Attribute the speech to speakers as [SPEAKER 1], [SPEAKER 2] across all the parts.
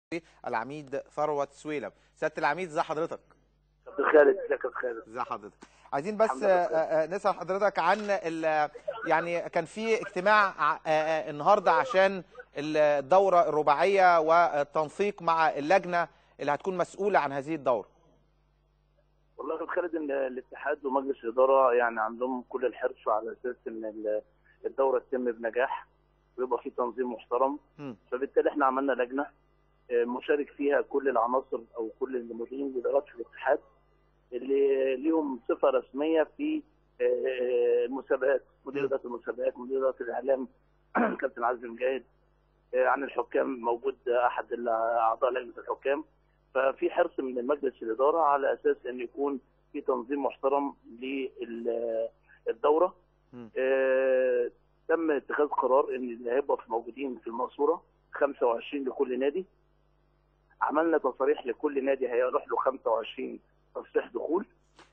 [SPEAKER 1] العميد ثروت سويلم سياده العميد ازي حضرتك
[SPEAKER 2] كابتن خالد ازيك يا كابتن خالد
[SPEAKER 1] ازي حضرتك عايزين بس
[SPEAKER 2] الحمد لله
[SPEAKER 1] آه، آه، نسال حضرتك عن ال- يعني كان في اجتماع آه، آه، النهارده عشان الدوره الرباعيه والتنسيق مع اللجنه اللي هتكون مسؤوله عن هذه الدوره
[SPEAKER 2] والله يا كابتن خالد ان الاتحاد ومجلس الاداره يعني عندهم كل الحرص على اساس ان ال- الدوره تتم بنجاح ويبقى في تنظيم محترم
[SPEAKER 1] مم.
[SPEAKER 2] فبالتالي احنا عملنا لجنه آه، مشارك فيها كل العناصر او كل المديرين الادارات في الاتحاد اللي ليهم صفه رسميه في آه، المسابقات مدير
[SPEAKER 1] مم.
[SPEAKER 2] اداره المسابقات مدير اداره الاعلام كابتن عزمي مجاهد آه، عن الحكام موجود احد ال- اعضاء لجنه الحكام ففي حرص من المجلس الاداره على اساس ان يكون في تنظيم محترم للدوره
[SPEAKER 1] مم.
[SPEAKER 2] آه، تم اتخاذ قرار ان اللي هيبقى في موجودين في المنصوره 25 لكل نادي عملنا تصاريح لكل نادي هيروح له 25 تصريح دخول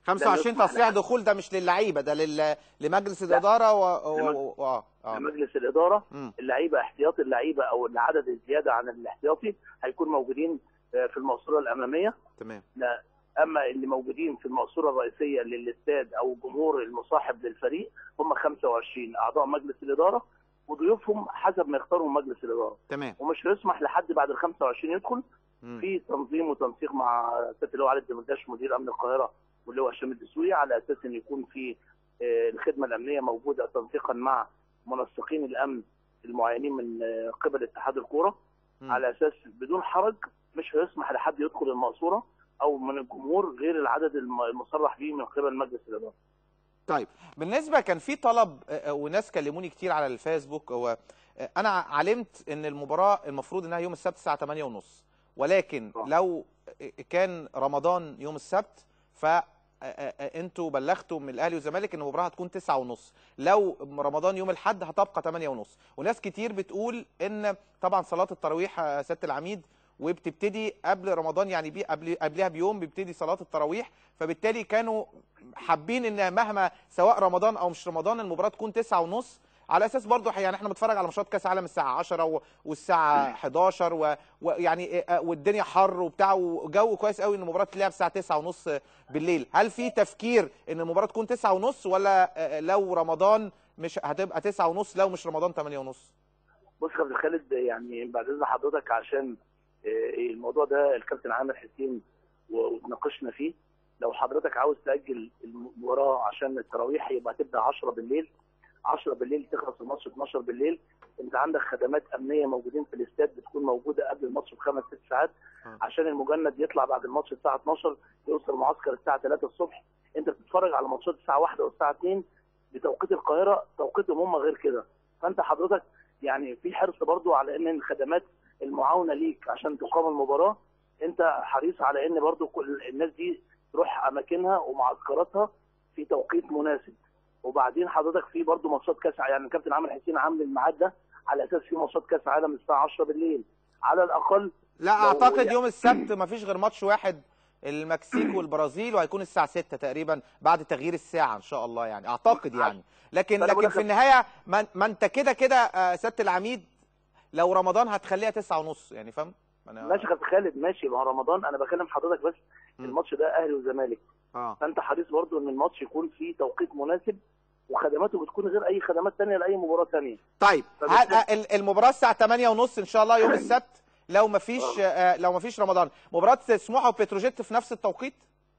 [SPEAKER 1] 25
[SPEAKER 2] يسمح
[SPEAKER 1] تصريح
[SPEAKER 2] لحد.
[SPEAKER 1] دخول ده مش للعيبه ده لل... لمجلس
[SPEAKER 2] لا.
[SPEAKER 1] الاداره و... و...
[SPEAKER 2] لمج-
[SPEAKER 1] و... و... اه
[SPEAKER 2] لمجلس الاداره
[SPEAKER 1] مم.
[SPEAKER 2] اللعيبه احتياطي اللعيبه او العدد الزياده عن الاحتياطي هيكون موجودين آه، في المقصوره الاماميه
[SPEAKER 1] تمام
[SPEAKER 2] لا اما اللي موجودين في المقصوره الرئيسيه للاستاد او الجمهور المصاحب للفريق هم 25 اعضاء مجلس الاداره وضيوفهم حسب ما يختارهم مجلس الاداره
[SPEAKER 1] تمام
[SPEAKER 2] ومش هيسمح لحد بعد ال 25 يدخل
[SPEAKER 1] مم.
[SPEAKER 2] في تنظيم وتنسيق مع سياده اللواء علي الدمرداش مدير امن القاهره واللواء هشام الدسوقي على اساس ان يكون في آه، الخدمه الامنيه موجوده تنسيقا مع منسقين الامن المعينين من آه، قبل اتحاد الكوره
[SPEAKER 1] مم.
[SPEAKER 2] على اساس بدون حرج مش هيسمح لحد يدخل المقصوره او من الجمهور غير العدد الم- المصرح به من قبل مجلس الاداره.
[SPEAKER 1] طيب بالنسبه كان في طلب آه، آه، وناس كلموني كتير على الفيسبوك هو آه، انا علمت ان المباراه المفروض انها يوم السبت الساعه 8:30 ولكن
[SPEAKER 2] آه.
[SPEAKER 1] لو آه، كان رمضان يوم السبت ف آه، آه، آه، انتوا بلغتوا من الاهلي والزمالك ان المباراه هتكون 9:30 لو رمضان يوم الاحد هتبقى 8:30 وناس كتير بتقول ان طبعا صلاه التراويح آه، سياده العميد وبتبتدي قبل رمضان يعني بي قبل قبلها بيوم بيبتدي صلاه التراويح فبالتالي كانوا حابين ان مهما سواء رمضان او مش رمضان المباراه تكون تسعة ونص على اساس برضو يعني احنا بنتفرج على ماتشات كاس عالم الساعه 10 و- والساعه 11 و- ويعني آه، والدنيا حر وبتاع وجو كويس قوي ان المباراه تلعب الساعه 9 ونص بالليل هل في تفكير ان المباراه تكون 9 ونص ولا آه، لو رمضان مش هتبقى 9 ونص لو مش رمضان 8 ونص
[SPEAKER 2] بص يا كابتن خالد يعني بعد اذن حضرتك عشان آه، الموضوع ده الكابتن عامر حسين وناقشنا فيه لو حضرتك عاوز تاجل المباراه عشان التراويح يبقى تبدا 10 بالليل 10 بالليل تخلص الماتش 12 بالليل انت عندك خدمات امنيه موجودين في الاستاد بتكون موجوده قبل الماتش بخمس ست ساعات
[SPEAKER 1] آه.
[SPEAKER 2] عشان المجند يطلع بعد الماتش الساعه 12 يوصل معسكر الساعه 3 الصبح انت بتتفرج على ماتشات الساعه 1 والساعه 2 بتوقيت القاهره توقيتهم هم غير كده فانت حضرتك يعني في حرص برضو على ان الخدمات المعاونه ليك عشان تقام المباراه انت حريص على ان برضو كل الناس دي تروح اماكنها ومعسكراتها في توقيت مناسب وبعدين حضرتك في برضو ماتشات كاس ع- يعني الكابتن عامر حسين عامل الميعاد ده على اساس في ماتشات كاس عالم الساعه 10 بالليل على الاقل
[SPEAKER 1] لا
[SPEAKER 2] لو
[SPEAKER 1] اعتقد
[SPEAKER 2] يعني-
[SPEAKER 1] يوم السبت ما فيش غير ماتش واحد المكسيك والبرازيل وهيكون الساعه 6 تقريبا بعد تغيير الساعه ان شاء الله يعني اعتقد يعني لكن
[SPEAKER 2] فأنا بقول
[SPEAKER 1] لكن
[SPEAKER 2] لك
[SPEAKER 1] في النهايه ما, ما انت كده كده آه، سياده العميد لو رمضان هتخليها 9 ونص يعني فاهم أنا-
[SPEAKER 2] ماشي يا كابتن خالد ماشي ما هو رمضان انا بكلم حضرتك بس
[SPEAKER 1] مم.
[SPEAKER 2] الماتش ده اهلي وزمالك
[SPEAKER 1] اه
[SPEAKER 2] فانت حريص برضو ان الماتش يكون فيه توقيت مناسب وخدماته بتكون غير اي خدمات تانية لاي مباراه تانية
[SPEAKER 1] طيب
[SPEAKER 2] فبالتالي-
[SPEAKER 1] هل آه، ال- المباراه الساعه 8 ونص ان شاء الله يوم السبت لو ما فيش آه، لو ما فيش رمضان مباراه سموحه وبتروجيت في نفس التوقيت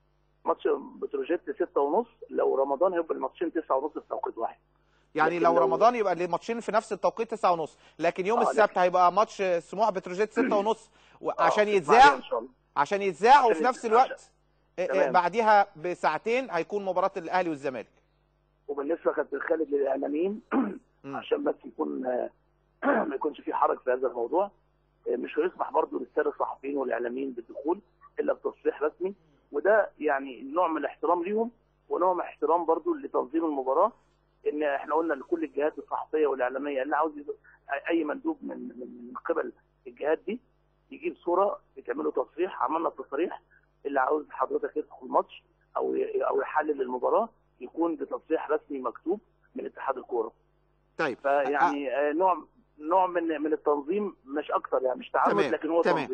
[SPEAKER 2] ماتش بتروجيت 6 ونص لو رمضان هيبقى الماتشين 9 ونص في توقيت واحد
[SPEAKER 1] يعني
[SPEAKER 2] لكن
[SPEAKER 1] لو
[SPEAKER 2] لو-
[SPEAKER 1] رمضان يبقى الماتشين في نفس التوقيت 9 ونص لكن يوم
[SPEAKER 2] آه،
[SPEAKER 1] السبت هيبقى ماتش سموحه بتروجيت 6 ونص
[SPEAKER 2] آه،
[SPEAKER 1] عشان
[SPEAKER 2] بعدين
[SPEAKER 1] يتذاع
[SPEAKER 2] ان شاء الله
[SPEAKER 1] عشان يتذاع
[SPEAKER 2] عشان
[SPEAKER 1] وفي نفس
[SPEAKER 2] يتذاع.
[SPEAKER 1] الوقت آه، آه،
[SPEAKER 2] تمام.
[SPEAKER 1] بعديها بساعتين هيكون مباراه الاهلي والزمالك
[SPEAKER 2] وبالنسبه كابتن خالد للاعلاميين
[SPEAKER 1] مم.
[SPEAKER 2] عشان بس يكون آه، ما يكونش في حرج في هذا الموضوع آه، مش هيسمح برضه للساده الصحفيين والاعلاميين بالدخول الا بتصريح رسمي وده يعني نوع من الاحترام ليهم ونوع من الاحترام برضه لتنظيم المباراه ان احنا قلنا لكل الجهات الصحفيه والاعلاميه اللي عاوز يز- اي مندوب من من من قبل الجهات دي يجيب صوره يتعمل له تصريح عملنا التصريح اللي عاوز حضرتك يدخل ماتش او ي- او يحلل المباراه يكون بتصريح رسمي مكتوب من اتحاد الكوره
[SPEAKER 1] طيب
[SPEAKER 2] فيعني آه، نوع نوع من من التنظيم مش اكتر يعني مش تعود
[SPEAKER 1] تمام،
[SPEAKER 2] لكن هو
[SPEAKER 1] تمام.
[SPEAKER 2] تنظيم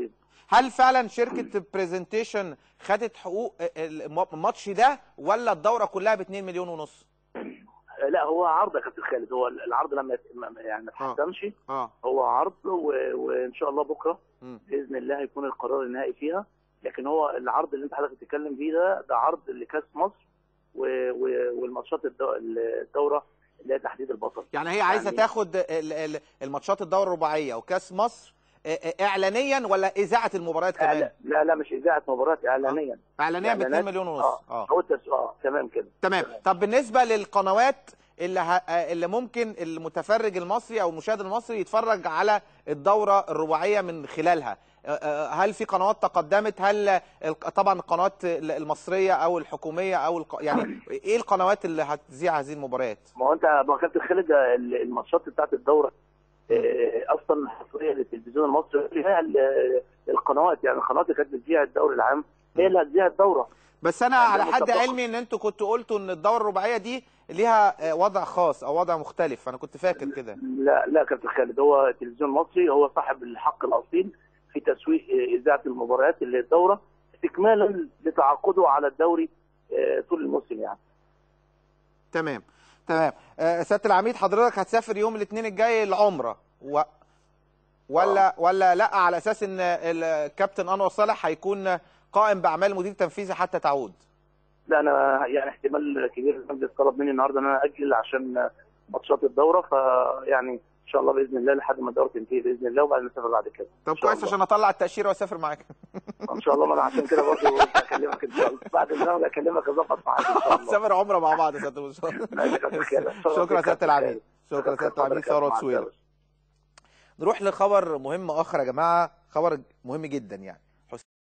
[SPEAKER 1] هل فعلا شركه برزنتيشن خدت حقوق الم- الماتش ده ولا الدوره كلها ب 2 مليون ونص
[SPEAKER 2] آه، لا هو عرض يا كابتن خالد هو العرض لما يت- ما- يعني ما
[SPEAKER 1] آه.
[SPEAKER 2] اتحسمش
[SPEAKER 1] اه
[SPEAKER 2] هو عرض و... وان شاء الله بكره
[SPEAKER 1] مم.
[SPEAKER 2] باذن الله هيكون القرار النهائي فيها لكن هو العرض اللي انت حضرتك بتتكلم فيه ده ده عرض لكاس مصر و... و... والماتشات الدو... الدوره اللي هي تحديد البطل
[SPEAKER 1] يعني هي عايزه
[SPEAKER 2] يعني-
[SPEAKER 1] تاخد ال- ال- الماتشات الدوره الرباعيه وكاس مصر آه، آه، اعلانيا ولا اذاعه المباريات كمان
[SPEAKER 2] لا لا, لا مش اذاعه مباريات اعلانيا
[SPEAKER 1] اعلانيا ب 2
[SPEAKER 2] إعلانات.
[SPEAKER 1] مليون ونص
[SPEAKER 2] اه
[SPEAKER 1] اه
[SPEAKER 2] هو التس... اه تمام كده
[SPEAKER 1] تمام طب بالنسبه للقنوات اللي ه... اللي ممكن المتفرج المصري او المشاهد المصري يتفرج على الدوره الرباعيه من خلالها آه، آه، هل في قنوات تقدمت هل الق- طبعا القنوات المصريه او الحكوميه او الق... يعني ايه القنوات اللي هتذيع هذه المباريات
[SPEAKER 2] ما هو انت ما هو كابتن خالد ده ال- الماتشات بتاعت الدوره آه، اصلا حصريه للتلفزيون المصري هي ال- القنوات يعني القنوات اللي كانت بتذيع الدوري العام هي اللي هتذيع الدوره
[SPEAKER 1] بس انا
[SPEAKER 2] يعني
[SPEAKER 1] على
[SPEAKER 2] ده
[SPEAKER 1] حد
[SPEAKER 2] متفق.
[SPEAKER 1] علمي ان انتوا كنتوا قلتوا ان الدوره الرباعيه دي ليها آه، وضع خاص او وضع مختلف انا كنت فاكر كده
[SPEAKER 2] لا لا كابتن خالد هو التلفزيون المصري هو صاحب الحق الاصيل في تسويق آه، اذاعه المباريات اللي هي الدوره استكمالا لتعاقده على الدوري آه، طول الموسم يعني
[SPEAKER 1] تمام تمام آه، سياده العميد حضرتك هتسافر يوم الاثنين الجاي العمره و... ولا ولا لا على اساس ان الكابتن انور صالح هيكون قائم باعمال مدير تنفيذي حتى تعود
[SPEAKER 2] لا انا يعني احتمال كبير المجلس طلب مني النهارده ان انا اجل عشان ماتشات الدوره فيعني ان شاء الله باذن الله لحد ما الدوره تنتهي باذن الله وبعدين نسافر بعد كده
[SPEAKER 1] طب
[SPEAKER 2] إن شاء
[SPEAKER 1] كويس
[SPEAKER 2] الله.
[SPEAKER 1] عشان اطلع التاشيره واسافر معاك
[SPEAKER 2] ان شاء الله ما انا عشان كده برضه اكلمك ان شاء الله بعد البرنامج اكلمك اظبط معاك ان شاء الله
[SPEAKER 1] نسافر عمره مع بعض يا سياده المستشار.
[SPEAKER 2] ماشي يا كابتن خالد.
[SPEAKER 1] شكرا سياده العميد شكرا سياده العميد
[SPEAKER 2] اتفضل يا
[SPEAKER 1] ثروت
[SPEAKER 2] كابتن، مع
[SPEAKER 1] سويرة
[SPEAKER 2] السلامة.
[SPEAKER 1] نروح لخبر مهم اخر يا جماعه خبر مهم جدا يعني